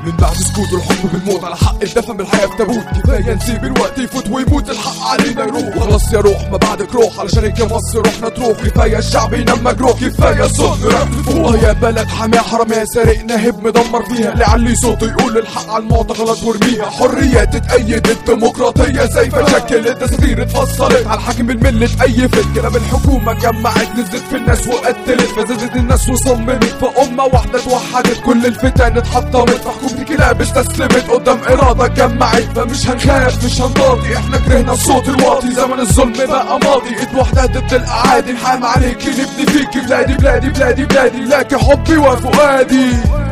من بعد سكوت الحب بالموت على حق الدفن بالحياة في تابوت كفاية نسيب الوقت يفوت ويموت الحق علينا يروح وخلاص يا روح ما بعدك روح علشان هيك مصر روحنا تروح كفاية الشعب ينام مجروح كفاية الظلم رقم فوق يا بلد حامية حرامية سارق نهب مدمر فيها لعلي صوته يقول الحق على المعتقلات وارميها حرية تتأيد الديمقراطية زي شكل الدساتير اتفصلت على الحاكم بالملة اتأيفت كلام الحكومة جمعت نزلت في الناس وقتلت فزادت الناس وصممت فأمة واحدة توحدت كل الفتن اتحطمت فحكومة كلاب استسلمت قدام إرادة جمعت فمش هنخاف مش هنضاضي احنا كرهنا الصوت الواطي زمن الظلم بقى ماضي ايد واحدة ضد الأعادي نحام عليكي نبني فيكي بلادي بلادي بلادي بلادي لك حبي وفؤادي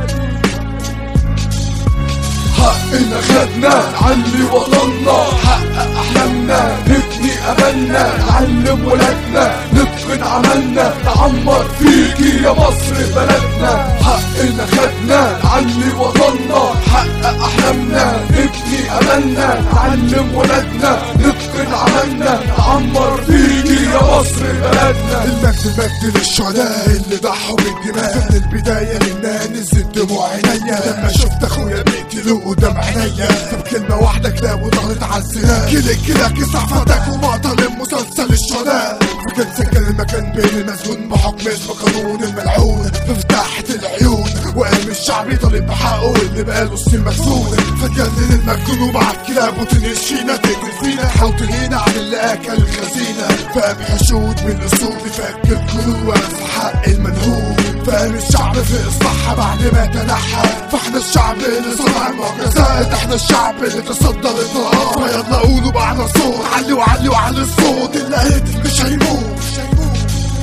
حقنا خدنا نعلي وطننا حقق احلامنا نبني املنا نعلم ولادنا نتقن عملنا نعمر فيكي يا مصر بلدنا حقنا خدنا نعلي وطننا حقق احلامنا نبني املنا نعلم ولادنا نتقن عملنا نعمر فيكي يا مصر بلدنا المجد المجد للشهداء اللي ضحوا بالدماء من البداية لله نزلت دموع عينيا لما شفت اخويا بيقتلوه قدام عينيا بكلمة واحدة كلاب وضغط على السنان كلك كلك صحفتك ومعطل مسلسل الشهداء فكان سكن المكان بين المسجون بحكم اسم قانون الملعون ففتحت العيون وقام الشعب طالب بحقه اللي بقاله سنين مسجون فجنن المجنون وبعت كلاب وتنقش فينا تقتل فينا حاول تلهينا عن اللي اكل الخزينة فقام حشود من الاصول فك القلوب حق المنهوب فقام الشعب في اصلاحها بعد ما تنحى فاحنا الشعب اللي صنع المعجزات احنا الشعب اللي تصدى للنهار فيلا قولوا بعنا صوت علي وعلي وعلي الصوت اللي هيقتل مش هيموت مش هيموت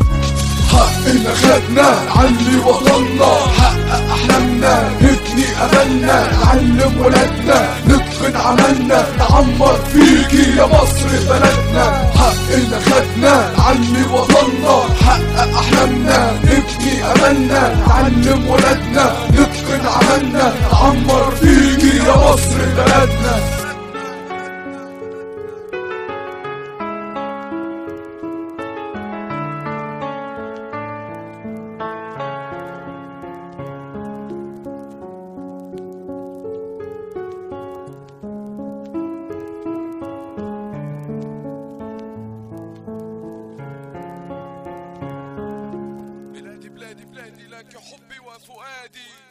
حقنا خدنا نعلي وطننا حقق احلامنا نبني املنا نعلم ولادنا نتقن عملنا نعمر فيكي يا مصر بلدنا حقنا خدنا نعلي وطننا حقق احلامنا نبني املنا نعلم ولادنا نتقن عملنا نعمر فيكي يا مصر بلدنا بلادي بلادي بلادي لك حبي وفؤادي